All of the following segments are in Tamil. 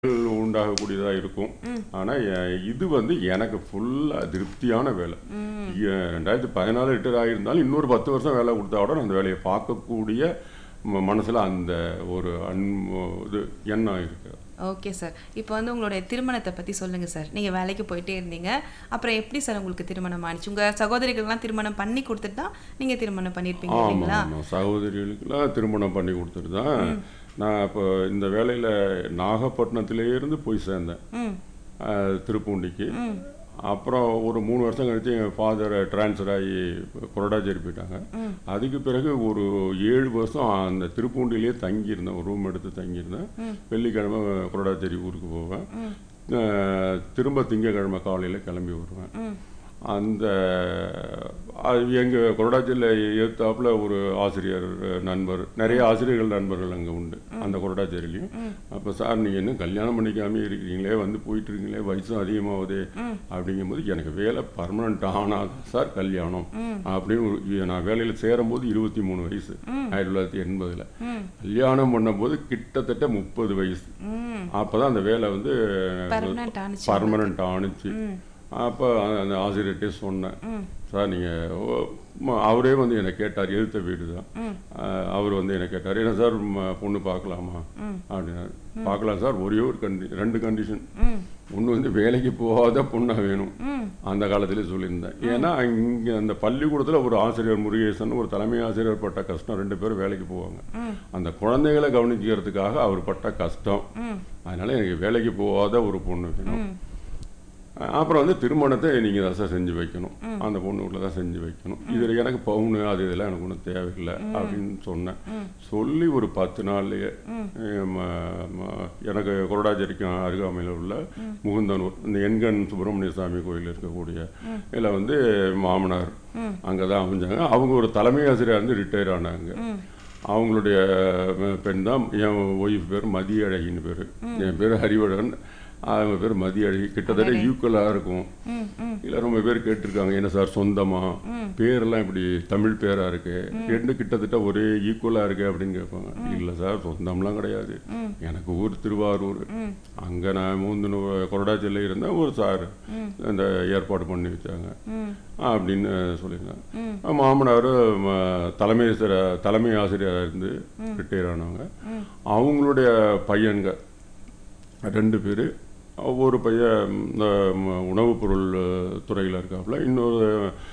உண்டாகக்கூடியதாக இருக்கும் ஆனால் இது வந்து எனக்கு ஃபுல்லாக திருப்தியான வேலை எ- ரெண்டாயிரத்தி பதினாலு ரிட்டர் ஆகியிருந்தாலும் இன்னொரு பத்து வருஷம் வேலை கொடுத்தா கூட நான் அந்த வேலையை பார்க்கக்கூடிய ம- மனசுல அந்த ஒரு அன் இது எண்ணம் இருக்கு ஓகே சார் இப்போ வந்து உங்களுடைய திருமணத்தை பற்றி சொல்லுங்கள் சார் நீங்கள் வேலைக்கு போயிட்டே இருந்தீங்க அப்புறம் எப்படி சார் உங்களுக்கு திருமணம் ஆனிச்சு உங்கள் சகோதரிகளுக்கெல்லாம் திருமணம் பண்ணி கொடுத்துட்டு தான் நீங்கள் திருமணம் பண்ணியிருப்பீங்க ஆமாம் இல்லைங்களா ஆமாம் சகோதரிகளுக்கெல்லாம் திருமணம் பண்ணி கொடுத்துட்டு தான் நான் இப்போ இந்த வேலையில் நாகப்பட்டினத்திலேருந்து போய் சேர்ந்தேன் ம் அஹ், திருப்பூண்டிக்கு அப்புறம் ஒரு மூணு வருஷம் கழிச்சு எங்கள் ஃபாதர் ட்ரான்ஸ்ஃபர் ஆகி கொரடாச்சேரி போயிட்டாங்க அதுக்கு பிறகு ஒரு ஏழு வருஷம் அந்த திருப்பூண்டிலேயே தங்கியிருந்தேன் ஒரு ரூம் எடுத்து தங்கியிருந்தேன் வெள்ளிக்கிழமை கொரடாச்சேரி ஊருக்கு போவேன் அஹ், திரும்ப திங்கக்கிழமை காலையில் கிளம்பி வருவேன் அந்த எங்கள் கொரடாச்சேரியில் ஏத்தாப்புல ஒரு ஆசிரியர் நண்பர் நிறைய ஆசிரியர்கள் நண்பர்கள் அங்கே உண்டு அந்த கொரடாச்சேரிலையும் அப்போ சார் நீங்கள் இன்னும் கல்யாணம் பண்ணிக்காம இருக்கிறீங்களே வந்து போயிட்டு இருக்கீங்களே வயசும் அதிகமாகுது அப்படிங்கும்போது எனக்கு வேலை பர்மனண்ட் ஆனால் சார் கல்யாணம் அப்படின்னு ஒரு- நான் வேலையில் சேரும்போது இருபத்தி மூணு வயசு ஆயிரத்தி தொள்ளாயிரத்தி எண்பதில் கல்யாணம் பண்ணும்போது கிட்டத்தட்ட முப்பது வயசு ம் அப்பதான் அந்த வேலை வந்து பர்மனெண்ட் ஆனிச்சு பர்மனண்ட் ஆணுச்சு அப்போ அந்த ஆசிரியர்கிட்டே சொன்னேன் சார் நீங்கள் அவரே வந்து என்னை கேட்டார் எதிர்த்த வீடு தான் அவர் வந்து என்னை கேட்டார் என்ன சார் ம- பொண்ணு பார்க்கலாமா அப்படின்னாரு பார்க்கலாம் சார் ஒரே ஒரு கண்டி ரெண்டு கண்டிஷன் ம் ஒன்று வந்து வேலைக்கு போகாத பொண்ணாக வேணும் ம் அந்த காலத்திலே சொல்லியிருந்தேன் ஏன்னா இங்கே அந்த பள்ளிக்கூடத்தில் ஒரு ஆசிரியர் முருகேசன் ஒரு தலைமை ஆசிரியர் பட்ட கஷ்டம் ரெண்டு பேரும் வேலைக்கு போவாங்க அந்த குழந்தைகளை கவனிக்கிறதுக்காக அவர் பட்ட கஷ்டம் அதனால எனக்கு வேலைக்கு போகாத ஒரு பொண்ணு வேணும் அப்புறம் வந்து திருமணத்தை நீங்கள் தான் சார் செஞ்சு வைக்கணும் அந்த பொண்ணு வீட்டில் தான் செஞ்சு வைக்கணும் இதில் எனக்கு பவுனு அது இதெல்லாம் எனக்கு ஒன்றும் தேவையில்லை அப்படின்னு சொன்னேன் சொல்லி ஒரு பத்து நாள்லயே அஹ், ம- ம- எனக்கு கொரடாச்சேரிக்கும் அருகாமையில் உள்ள முகுந்தனூர் இந்த எண்கண் சுப்பிரமணிய சாமி கோயில் இருக்கக்கூடிய இதில் வந்து மாமனார் அங்கே தான் அமைஞ்சாங்க அவங்க ஒரு தலைமை ஆசிரியர் வந்து ரிட்டையர் ஆனாங்க அவங்களுடைய அஹ், பெண் தான் என் ஒய்ஃப் பேர் மதியழகின்னு பேர் என் பேர் ஹரிவழகன் அவங்க பேர் மதியழகி கிட்டத்தட்ட ஈக்குவலாக இருக்கும் ம் ம் இல்லை ரொம்ப பேர் கேட்டிருக்காங்க என்ன சார் சொந்தமா பேரெல்லாம் இப்படி தமிழ் பேரா இருக்கு ரெண்டு கிட்டத்தட்ட ஒரே ஈக்குவலாக இருக்கு அப்படின்னு கேட்பாங்க இல்லை சார் சொந்தம்லாம் கிடையாது எனக்கு ஊர் திருவாரூர் அங்கே நான் மூந்து கொரடாச்சேரியில் இருந்தேன் ஒரு சார் இந்த ஏற்பாடு பண்ணி வச்சாங்க அப்படின்னு சொல்லியிருந்தாங்க மாமனார் தலைமை ஆசிரியர் தலைமை ஆசிரியராக இருந்து ரிட்டையர் ஆனவங்க அவங்களுடைய பையன்க ரெண்டு பேர் ஒரு பையன் இந்த ம- உணவுப் பொருள் துறையில் இருக்காப்புல இன்னொரு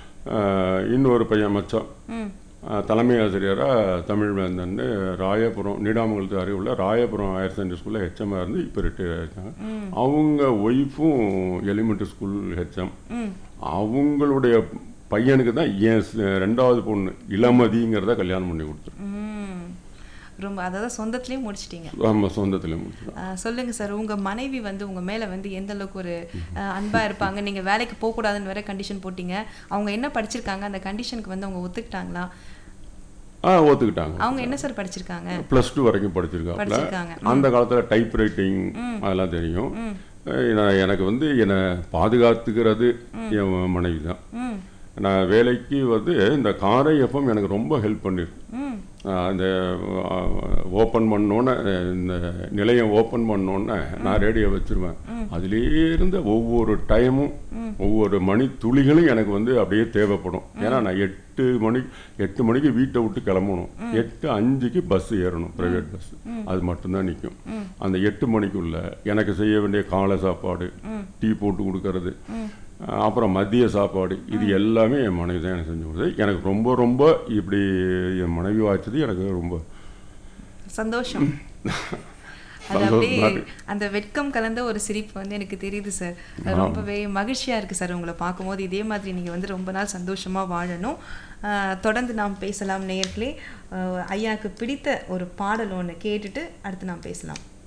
அஹ், இன்னொரு பையன் மச்சான் ம் அஹ், தலைமை ஆசிரியராக தமிழ் வேந்தன்னு ராயபுரம் நீடாமங்கலத்து அருகில் ராயபுரம் ஹையர் செகண்டரி ஸ்கூலில் ஹெச்எம்மாக இருந்து இப்போ ரிட்டையர் ஆயிருக்காங்க அவங்க ஒய்ஃபும் எலிமெண்ட்ரி ஸ்கூல் ஹெச்எம் ம் அவங்களுடைய பையனுக்கு தான் என் ஸ்- ரெண்டாவது பொண்ணு இளமதிங்கிறத கல்யாணம் பண்ணி கொடுத்துருக்கோம் ம் ரொம்ப அதாவது சொந்தத்திலேயே முடிச்சிட்டீங்க ஆமாம் சொந்தத்தில் முடிச்சிருக்கோம் ஆ, சொல்லுங்க சார் உங்க மனைவி வந்து உங்க மேல வந்து எந்த அளவுக்கு ஒரு ஆ, அன்பா இருப்பாங்க நீங்க வேலைக்கு போக கூடாதுன்னு வேற கண்டிஷன் போட்டீங்க அவங்க என்ன படிச்சிருக்காங்க அந்த கண்டிஷனுக்கு வந்து அவங்க ஒத்துக்கிட்டாங்களா ஆ ஒத்துக்கிட்டாங்க அவங்க என்ன சார் படிச்சிருக்காங்க ப்ளஸ் டூ வரைக்கும் படிச்சிருக்காப்புல படிச்சிருக்காங்க அந்த காலத்தில் டைப் ரைட்டிங் அதெல்லாம் தெரியும் அஹ் நான் எனக்கு வந்து என்னை பாதுகாத்துக்கிறது என் மனைவி தான் ம் நான் வேலைக்கு வந்து இந்த காரை எஃப்எம் எனக்கு ரொம்ப ஹெல்ப் பண்ணிருக்கு ம் அஹ் அந்த ஓப்பன் பண்ணோன்னே இந்த நிலையம் ஓப்பன் பண்ணோன்னே நான் ரேடியோ வச்சிருவேன் அதிலே இருந்த ஒவ்வொரு டைமும் ஒவ்வொரு மணி துளிகளும் எனக்கு வந்து அப்படியே தேவைப்படும் ஏன்னா நான் எட்டு மணி எட்டு மணிக்கு வீட்டை விட்டு கிளம்பணும் எட்டு அஞ்சுக்கு பஸ் ஏறணும் ப்ரைவேட் பஸ் அது மட்டும்தான் நிற்கும் அந்த எட்டு மணிக்குள்ள எனக்கு செய்ய வேண்டிய காலை சாப்பாடு டீ போட்டு கொடுக்கறது அஹ் அப்புறம் மதிய சாப்பாடு இது எல்லாமே என் மனைவி தான் எனக்கு செஞ்சு கொடுத்தது எனக்கு ரொம்ப ரொம்ப இப்படி என் மனைவி வாய்ச்சது எனக்கு ரொம்ப சந்தோஷம் அது சந்தோஷமா அப்படியே இருக்கு. அந்த வெட்கம் கலந்த ஒரு சிரிப்பு வந்து எனக்கு தெரியுது சார் அது ரொம்பவே மகிழ்ச்சியா இருக்கு சார் உங்களை பார்க்கும்போது இதே மாதிரி நீங்க வந்து ரொம்ப நாள் சந்தோஷமா வாழணும் ஆஹ் தொடர்ந்து நாம் பேசலாம் நேயர்களே ஆஹ் ஐயாக்கு பிடித்த ஒரு பாடல் ஒன்று கேட்டுட்டு அடுத்து நாம் பேசலாம்